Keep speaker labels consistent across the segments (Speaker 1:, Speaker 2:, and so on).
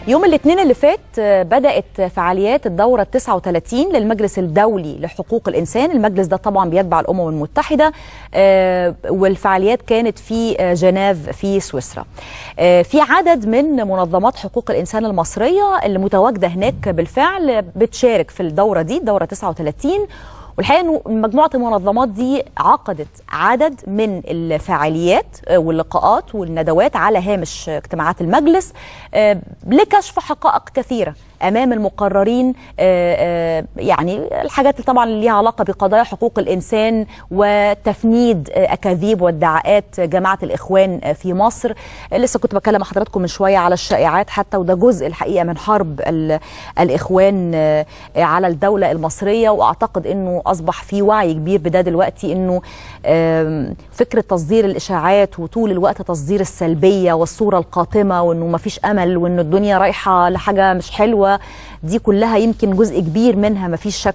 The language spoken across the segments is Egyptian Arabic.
Speaker 1: يوم الاثنين اللي فات بدأت فعاليات الدورة 39 للمجلس الدولي لحقوق الإنسان المجلس ده طبعا بيتبع الأمم المتحدة والفعاليات كانت في جنيف في سويسرا في عدد من منظمات حقوق الإنسان المصرية اللي متواجدة هناك بالفعل بتشارك في الدورة دي الدورة 39 والحقيقه انه مجموعه المنظمات دي عقدت عدد من الفعاليات واللقاءات والندوات على هامش اجتماعات المجلس لكشف حقائق كثيره امام المقررين يعني الحاجات اللي طبعا اللي ليها علاقه بقضايا حقوق الانسان وتفنيد اكاذيب وادعاءات جماعه الاخوان في مصر لسه كنت بكلم حضراتكم من شويه على الشائعات حتى وده جزء الحقيقه من حرب الاخوان على الدوله المصريه واعتقد انه اصبح في وعي كبير بده دلوقتي انه فكره تصدير الاشاعات وطول الوقت تصدير السلبيه والصوره القاتمه وانه ما فيش امل وانه الدنيا رايحه لحاجه مش حلوه دي كلها يمكن جزء كبير منها ما فيش شك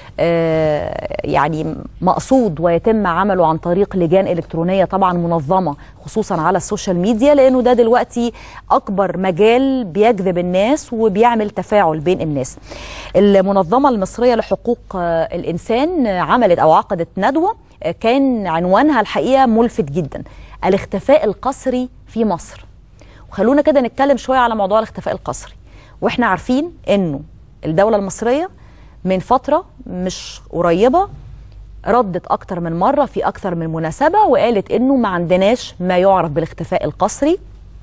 Speaker 1: يعني مقصود ويتم عمله عن طريق لجان إلكترونية طبعا منظمة خصوصا على السوشيال ميديا لأنه ده دلوقتي أكبر مجال بيجذب الناس وبيعمل تفاعل بين الناس المنظمة المصرية لحقوق الإنسان عملت أو عقدت ندوة كان عنوانها الحقيقة ملفت جدا الاختفاء القسري في مصر وخلونا كده نتكلم شوية على موضوع الاختفاء القسري واحنا عارفين انه الدولة المصرية من فترة مش قريبة ردت أكتر من مرة في أكثر من مناسبة وقالت إنه ما عندناش ما يعرف بالاختفاء القسري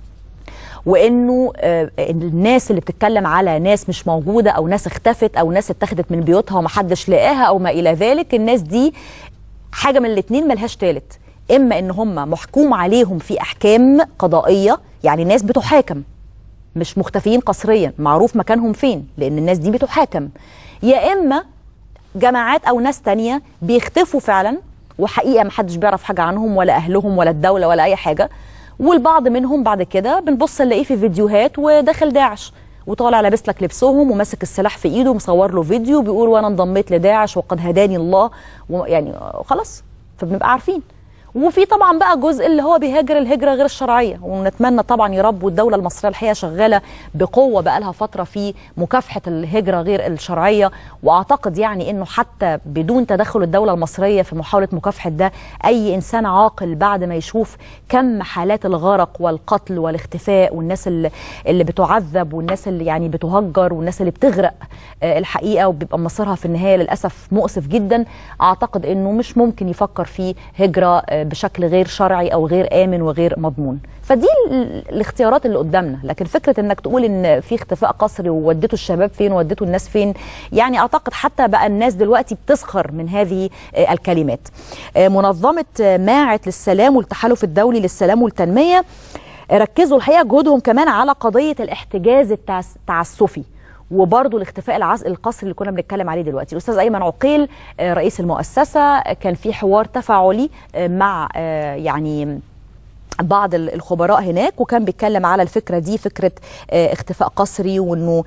Speaker 1: وانه الناس اللي بتتكلم على ناس مش موجوده او ناس اختفت او ناس اتخذت من بيوتها ومحدش لقاها او ما الى ذلك الناس دي حاجه من الاثنين ملهاش تالت اما ان هم محكوم عليهم في احكام قضائيه يعني ناس بتحاكم مش مختفيين قسريا معروف مكانهم فين لان الناس دي بتحاكم يا اما جماعات او ناس تانية بيختفوا فعلا وحقيقه ما حدش بيعرف حاجه عنهم ولا اهلهم ولا الدوله ولا اي حاجه والبعض منهم بعد كده بنبص نلاقيه في فيديوهات وداخل داعش وطالع لابس لك لبسهم وماسك السلاح في ايده ومصور له فيديو بيقول وانا انضميت لداعش وقد هداني الله يعني خلاص فبنبقى عارفين وفي طبعا بقى جزء اللي هو بيهاجر الهجره غير الشرعيه ونتمنى طبعا يا رب والدوله المصريه الحقيقه شغاله بقوه بقى لها فتره في مكافحه الهجره غير الشرعيه واعتقد يعني انه حتى بدون تدخل الدوله المصريه في محاوله مكافحه ده اي انسان عاقل بعد ما يشوف كم حالات الغرق والقتل والاختفاء والناس اللي, اللي بتعذب والناس اللي يعني بتهجر والناس اللي بتغرق الحقيقه وبيبقى مصيرها في النهايه للاسف مؤسف جدا اعتقد انه مش ممكن يفكر في هجره بشكل غير شرعي او غير امن وغير مضمون فدي الاختيارات اللي قدامنا لكن فكره انك تقول ان في اختفاء قسري ووديتوا الشباب فين ووديتوا الناس فين يعني اعتقد حتى بقى الناس دلوقتي بتسخر من هذه الكلمات منظمه ماعت للسلام والتحالف الدولي للسلام والتنميه ركزوا الحقيقه جهودهم كمان على قضيه الاحتجاز التعسفي وبرضه الاختفاء العز... القسري اللي كنا بنتكلم عليه دلوقتي الاستاذ ايمن عقيل رئيس المؤسسه كان في حوار تفاعلي مع يعني بعض الخبراء هناك وكان بيتكلم على الفكره دي فكره اختفاء قسري وانه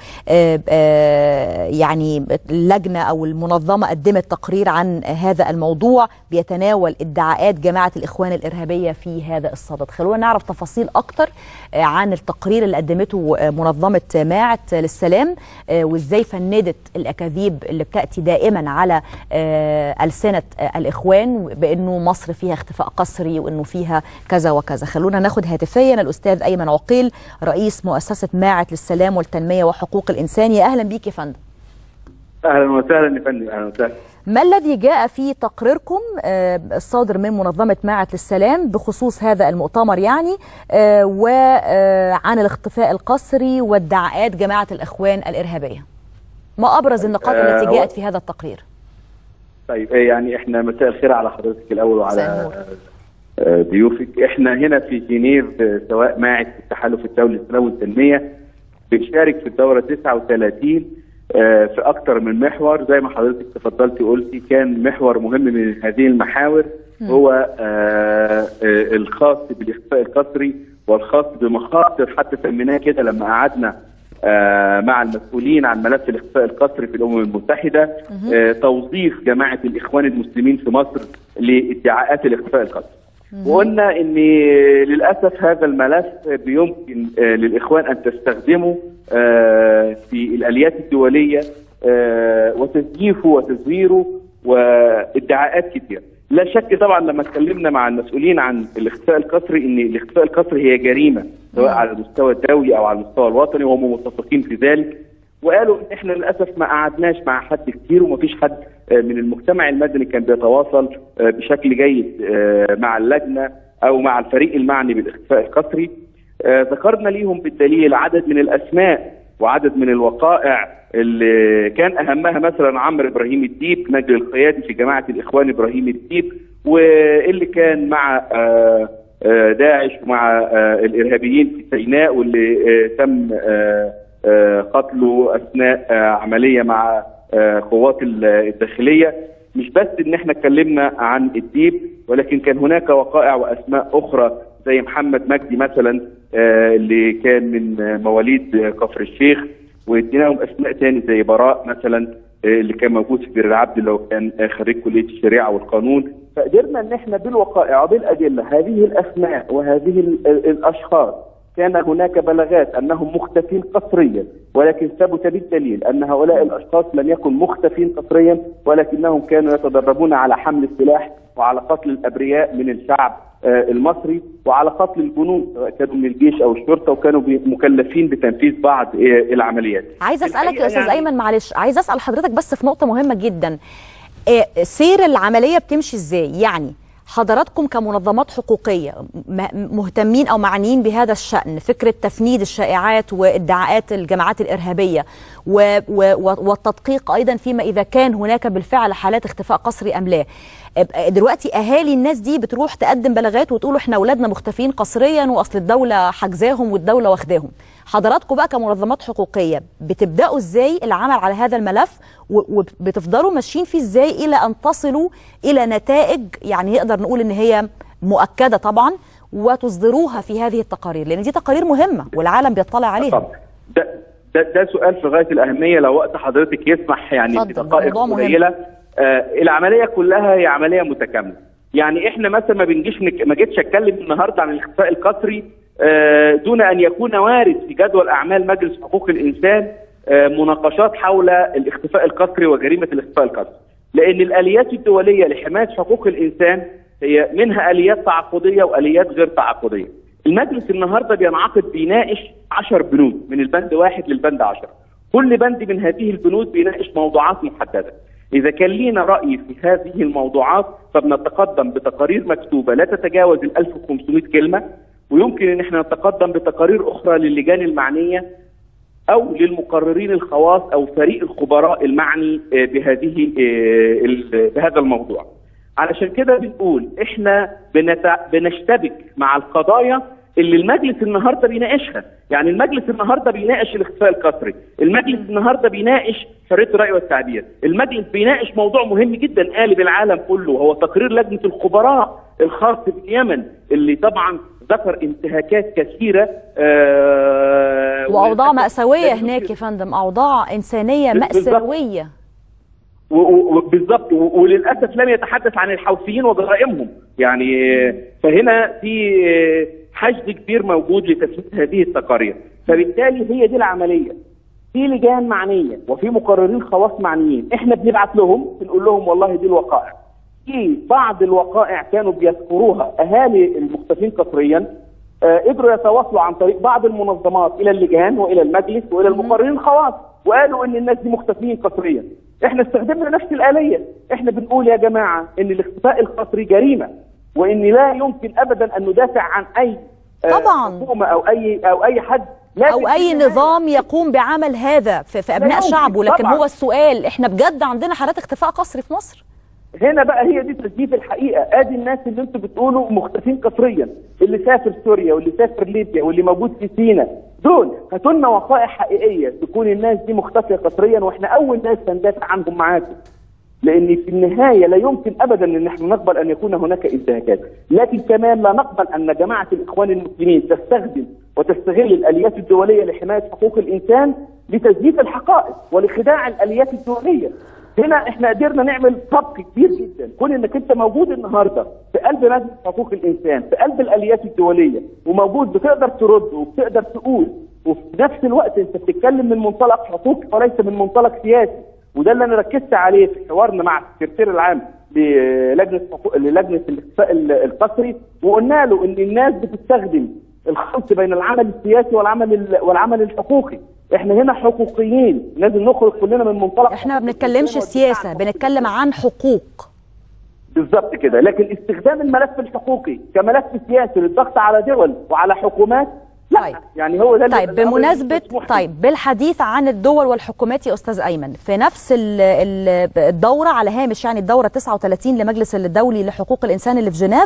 Speaker 1: يعني اللجنه او المنظمه قدمت تقرير عن هذا الموضوع بيتناول ادعاءات جماعه الاخوان الارهابيه في هذا الصدد خلونا نعرف تفاصيل اكتر عن التقرير اللي قدمته منظمه ماعت للسلام وازاي فندت الاكاذيب اللي بتاتي دائما على السنه الاخوان بانه مصر فيها اختفاء قسري وانه فيها كذا وكذا خلونا ناخد هاتفيا الاستاذ ايمن عقيل رئيس مؤسسه ماعت للسلام والتنميه وحقوق الانسان يا اهلا بيك يا فندم
Speaker 2: اهلا وسهلا يا فندم اهلا وسهلا
Speaker 1: ما الذي جاء في تقريركم الصادر من منظمه ماعت للسلام بخصوص هذا المؤتمر يعني وعن الاختفاء القسري وادعاءات جماعه الاخوان الارهابيه ما ابرز النقاط التي جاءت في هذا التقرير
Speaker 2: طيب يعني احنا مساء الخير على حضرتك الاول وعلى ضيوفك احنا هنا في جنيف سواء معهد التحالف الدولي للسلام والتنميه بنشارك في الدوره 39 في اكثر من محور زي ما حضرتك تفضلتي قلتي كان محور مهم من هذه المحاور هو الخاص بالاخفاء القسري والخاص بمخاطر حتى سميناه كده لما قعدنا مع المسؤولين عن ملف الاخفاء القسري في الامم المتحده توظيف جماعه الاخوان المسلمين في مصر لادعاءات الاخفاء القسري. وقلنا ان للاسف هذا الملف بيمكن آه، للاخوان ان تستخدمه آه، في الاليات الدوليه آه، وتزييفه وتزويره وادعاءات كتير لا شك طبعا لما اتكلمنا مع المسؤولين عن الاختفاء القسري ان الاختفاء القسري هي جريمه سواء على المستوى الدولي او على المستوى الوطني وهم متفقين في ذلك وقالوا ان احنا للاسف ما قعدناش مع حد كتير ومفيش حد آه، من المجتمع المدني كان بيتواصل آه، بشكل جيد آه، مع اللجنه او مع الفريق المعني بالاختفاء القسري آه، ذكرنا ليهم بالدليل عدد من الاسماء وعدد من الوقائع اللي كان اهمها مثلا عمرو ابراهيم الديب نجل القيادي في جماعه الاخوان ابراهيم الديب واللي كان مع آه، آه، داعش ومع آه، الارهابيين في سيناء واللي آه، تم آه، آه، قتله اثناء آه، عمليه مع آه، قوات ال- الداخليه مش بس ان احنا اتكلمنا عن الديب ولكن كان هناك وقائع واسماء اخرى زي محمد مجدي مثلا آه، اللي كان من آه، مواليد آه، كفر الشيخ واديناهم اسماء تاني زي براء مثلا آه، اللي كان موجود في بير العبد اللي هو كان آه، خريج كليه الشريعه والقانون فقدرنا ان احنا بالوقائع وبالادله هذه الاسماء وهذه ال- ال- الاشخاص كان هناك بلاغات انهم مختفين قسريا ولكن ثبت بالدليل ان هؤلاء الاشخاص لم يكن مختفين قسريا ولكنهم كانوا يتدربون على حمل السلاح وعلى قتل الابرياء من الشعب آه، المصري وعلى قتل الجنود سواء كانوا من الجيش او الشرطه وكانوا بي- مكلفين بتنفيذ بعض آه، العمليات.
Speaker 1: عايزه اسالك
Speaker 2: الحقيقة
Speaker 1: يا استاذ
Speaker 2: يعني-
Speaker 1: ايمن معلش عايزه اسال حضرتك بس في نقطه مهمه جدا آه، سير العمليه بتمشي ازاي يعني حضراتكم كمنظمات حقوقيه م- مهتمين او معنيين بهذا الشان فكره تفنيد الشائعات وادعاءات الجماعات الارهابيه و و والتدقيق ايضا فيما اذا كان هناك بالفعل حالات اختفاء قسري ام لا آه، دلوقتي اهالي الناس دي بتروح تقدم بلاغات وتقول احنا اولادنا مختفين قسريا واصل الدوله حجزاهم والدوله واخداهم حضراتكم بقى كمنظمات حقوقيه بتبداوا ازاي العمل على هذا الملف و- وبتفضلوا ماشيين فيه ازاي الى ان تصلوا الى نتائج يعني نقدر نقول ان هي مؤكده طبعا وتصدروها في هذه التقارير لان دي تقارير مهمه والعالم بيطلع عليها
Speaker 2: طبعا ده ده, ده سؤال في غايه الاهميه لو وقت حضرتك يسمح يعني في
Speaker 1: اتفضل،
Speaker 2: دقائق
Speaker 1: موضوع مهم.
Speaker 2: قليله آه العمليه كلها هي عمليه متكامله يعني احنا مثلا ما بنجيش نك- ما جيتش اتكلم النهارده عن الاختفاء القسري آه دون ان يكون وارد في جدول اعمال مجلس حقوق الانسان آه مناقشات حول الاختفاء القسري وجريمه الاختفاء القسري لان الاليات الدوليه لحمايه حقوق الانسان هي منها اليات تعاقديه واليات غير تعاقديه المجلس النهارده بينعقد بيناقش 10 بنود من البند واحد للبند 10 كل بند من هذه البنود بيناقش موضوعات محدده اذا كان لينا راي في هذه الموضوعات فبنتقدم بتقارير مكتوبه لا تتجاوز ال 1500 كلمه ويمكن ان احنا نتقدم بتقارير اخرى للجان المعنيه او للمقررين الخواص او فريق الخبراء المعني آه، بهذه آه، ال- بهذا الموضوع علشان كده بنقول احنا بنت... بنشتبك مع القضايا اللي المجلس النهارده بيناقشها يعني المجلس النهارده بيناقش الاختفاء القسري المجلس النهارده بيناقش حريه الراي والتعبير المجلس بيناقش موضوع مهم جدا قالب العالم كله وهو تقرير لجنه الخبراء الخاص باليمن اللي طبعا ذكر انتهاكات كثيره آه
Speaker 1: واوضاع
Speaker 2: وللأسف
Speaker 1: ماساويه
Speaker 2: لا
Speaker 1: هناك
Speaker 2: يمكن-
Speaker 1: يا فندم اوضاع انسانيه
Speaker 2: بالظبط.
Speaker 1: ماساويه
Speaker 2: و- و- و- بالظبط و- وللاسف لم يتحدث عن الحوثيين وجرائمهم يعني آه، فهنا في آه، حشد كبير موجود لتثبيت هذه التقارير فبالتالي هي دي العمليه في لجان معنيه وفي مقررين خواص معنيين احنا بنبعت لهم بنقول لهم والله دي الوقائع في بعض الوقائع كانوا بيذكروها اهالي المختفين قسريا آه، قدروا يتواصلوا عن طريق بعض المنظمات الى اللجان والى المجلس والى المقررين الخواص وقالوا ان الناس دي مختفين قسريا احنا استخدمنا نفس الاليه احنا بنقول يا جماعه ان الاختفاء القسري جريمه وان لا يمكن ابدا ان ندافع عن اي آه،
Speaker 1: طبعاً.
Speaker 2: حكومه او اي او اي حد لكن
Speaker 1: او
Speaker 2: في
Speaker 1: اي
Speaker 2: النهاية
Speaker 1: نظام يقوم بعمل هذا في, في ابناء
Speaker 2: يمكن،
Speaker 1: شعبه لكن
Speaker 2: طبعاً.
Speaker 1: هو السؤال احنا بجد عندنا حالات اختفاء قسري في مصر
Speaker 2: هنا بقى هي دي تثبيت الحقيقه ادي الناس اللي انتوا بتقولوا مختفين قسريا اللي سافر سوريا واللي سافر ليبيا واللي موجود في سينا دول هاتوا لنا وقائع حقيقيه تكون الناس دي مختفيه قسريا واحنا اول ناس هندافع عنهم معاكم لان في النهايه لا يمكن ابدا ان احنا نقبل ان يكون هناك انتهاكات لكن كمان لا نقبل ان جماعه الاخوان المسلمين تستخدم وتستغل الاليات الدوليه لحمايه حقوق الانسان لتزييف الحقائق ولخداع الاليات الدوليه هنا احنا قدرنا نعمل سبق كبير جدا كون انك انت موجود النهارده في قلب مجلس حقوق الانسان في قلب الاليات الدوليه وموجود بتقدر ترد وبتقدر تقول وفي نفس الوقت انت بتتكلم من منطلق حقوقي وليس من منطلق سياسي وده اللي انا ركزت عليه في حوارنا مع السكرتير العام للجنه حقوق للجنه الاخفاء القسري وقلنا له ان الناس بتستخدم الخلط بين العمل السياسي والعمل والعمل الحقوقي احنا هنا حقوقيين لازم نخرج كلنا من منطلق
Speaker 1: احنا ما بنتكلمش سياسه بنتكلم عن حقوق
Speaker 2: بالظبط كده لكن استخدام الملف الحقوقي كملف سياسي للضغط على دول وعلى حكومات لا
Speaker 1: طيب.
Speaker 2: يعني هو ده
Speaker 1: طيب بمناسبة طيب بالحديث عن الدول والحكومات يا أستاذ أيمن في نفس الدورة على هامش يعني الدورة 39 لمجلس الدولي لحقوق الإنسان اللي في جنيف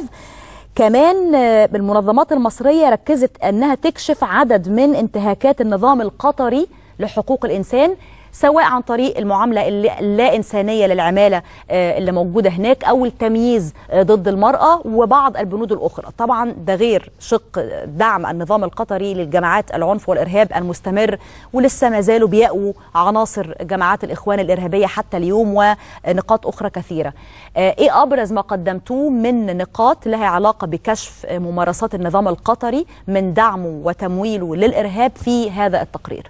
Speaker 1: كمان المنظمات المصرية ركزت أنها تكشف عدد من انتهاكات النظام القطري لحقوق الإنسان سواء عن طريق المعاملة اللا إنسانية للعمالة اللي موجودة هناك أو التمييز ضد المرأة وبعض البنود الأخرى طبعا ده غير شق دعم النظام القطري للجماعات العنف والإرهاب المستمر ولسه ما زالوا بيأووا عناصر جماعات الإخوان الإرهابية حتى اليوم ونقاط أخرى كثيرة إيه أبرز ما قدمتوه من نقاط لها علاقة بكشف ممارسات النظام القطري من دعمه وتمويله للإرهاب في هذا التقرير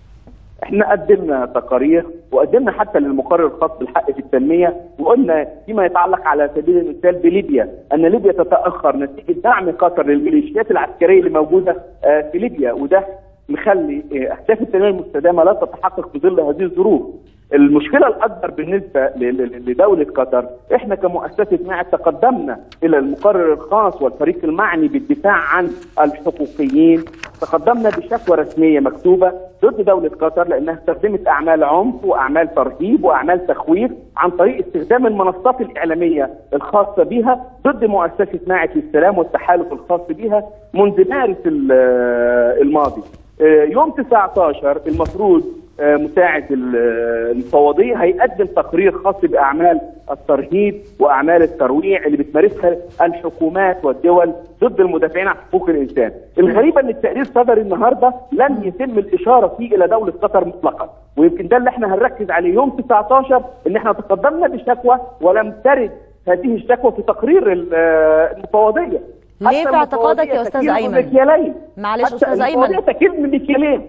Speaker 2: احنا قدمنا تقارير وقدمنا حتى للمقرر الخاص بالحق في التنميه وقلنا فيما يتعلق على سبيل المثال بليبيا ان ليبيا تتاخر نتيجه دعم قطر للميليشيات العسكريه اللي موجوده في ليبيا وده مخلي اهداف التنميه المستدامه لا تتحقق في ظل هذه الظروف. المشكله الاكبر بالنسبه لدوله قطر احنا كمؤسسه معهد تقدمنا الى المقرر الخاص والفريق المعني بالدفاع عن الحقوقيين تقدمنا بشكوى رسميه مكتوبه ضد دوله قطر لانها استخدمت اعمال عنف واعمال ترهيب واعمال تخويف عن طريق استخدام المنصات الاعلاميه الخاصه بها ضد مؤسسه معهد للسلام والتحالف الخاص بها منذ مارس الماضي. يوم 19 المفروض مساعد المفوضيه هيقدم تقرير خاص باعمال الترهيب واعمال الترويع اللي بتمارسها الحكومات والدول ضد المدافعين عن حقوق الانسان. الغريبه ان التقرير صدر النهارده لم يتم الاشاره فيه الى دوله قطر مطلقا، ويمكن ده اللي احنا هنركز عليه يوم 19 ان احنا تقدمنا بشكوى ولم ترد هذه الشكوى في تقرير المفوضيه.
Speaker 1: ليه في اعتقادك يا استاذ ايمن؟ معلش استاذ ايمن
Speaker 2: تكيل بمكيالين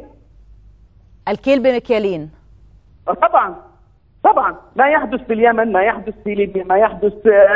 Speaker 1: الكيل بمكيالين
Speaker 2: طبعا طبعا ما يحدث في اليمن ما يحدث في ليبيا ما يحدث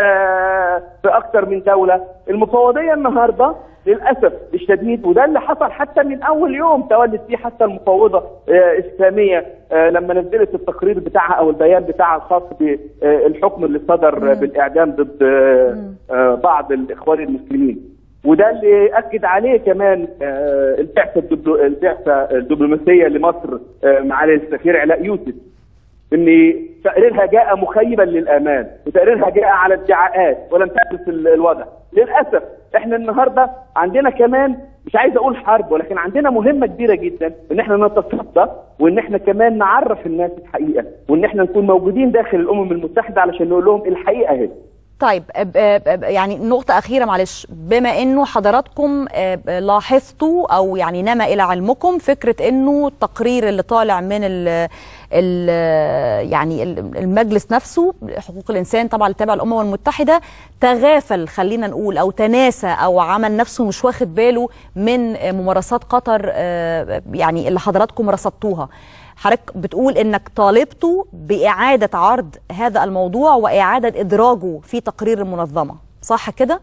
Speaker 2: في اكثر من دوله المفوضيه النهارده للاسف الشديد وده اللي حصل حتى من اول يوم تولت فيه حتى المفوضه اسلاميه لما نزلت التقرير بتاعها او البيان بتاعها الخاص بالحكم اللي صدر بالاعدام ضد بعض الاخوان المسلمين وده اللي اكد عليه كمان البعثه البعثه الدبلوماسيه لمصر معالي السفير علاء يوسف ان تقريرها جاء مخيبا للامان وتقريرها جاء على ادعاءات ولم تحدث الوضع للاسف احنا النهارده عندنا كمان مش عايز اقول حرب ولكن عندنا مهمه كبيره جدا ان احنا نتصدى وان احنا كمان نعرف الناس الحقيقه وان احنا نكون موجودين داخل الامم المتحده علشان نقول لهم الحقيقه اهي
Speaker 1: طيب يعني نقطة أخيرة معلش بما أنه حضراتكم لاحظتوا أو يعني نما إلى علمكم فكرة أنه التقرير اللي طالع من ال ال يعني المجلس نفسه حقوق الإنسان طبعا اللي تابع الأمم المتحدة تغافل خلينا نقول أو تناسى أو عمل نفسه مش واخد باله من ممارسات قطر يعني اللي حضراتكم رصدتوها حضرتك بتقول انك طالبتوا باعاده عرض هذا الموضوع واعاده ادراجه في تقرير المنظمه صح كده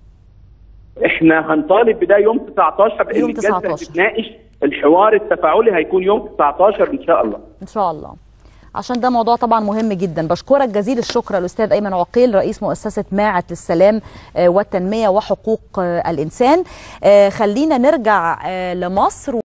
Speaker 2: احنا هنطالب بده يوم 19 لان
Speaker 1: يوم
Speaker 2: الجلسه
Speaker 1: 19.
Speaker 2: بتناقش الحوار التفاعلي هيكون يوم 19 ان شاء الله
Speaker 1: ان شاء الله عشان ده موضوع طبعا مهم جدا بشكرك جزيل الشكر الاستاذ ايمن عقيل رئيس مؤسسه ماعت للسلام والتنميه وحقوق الانسان خلينا نرجع لمصر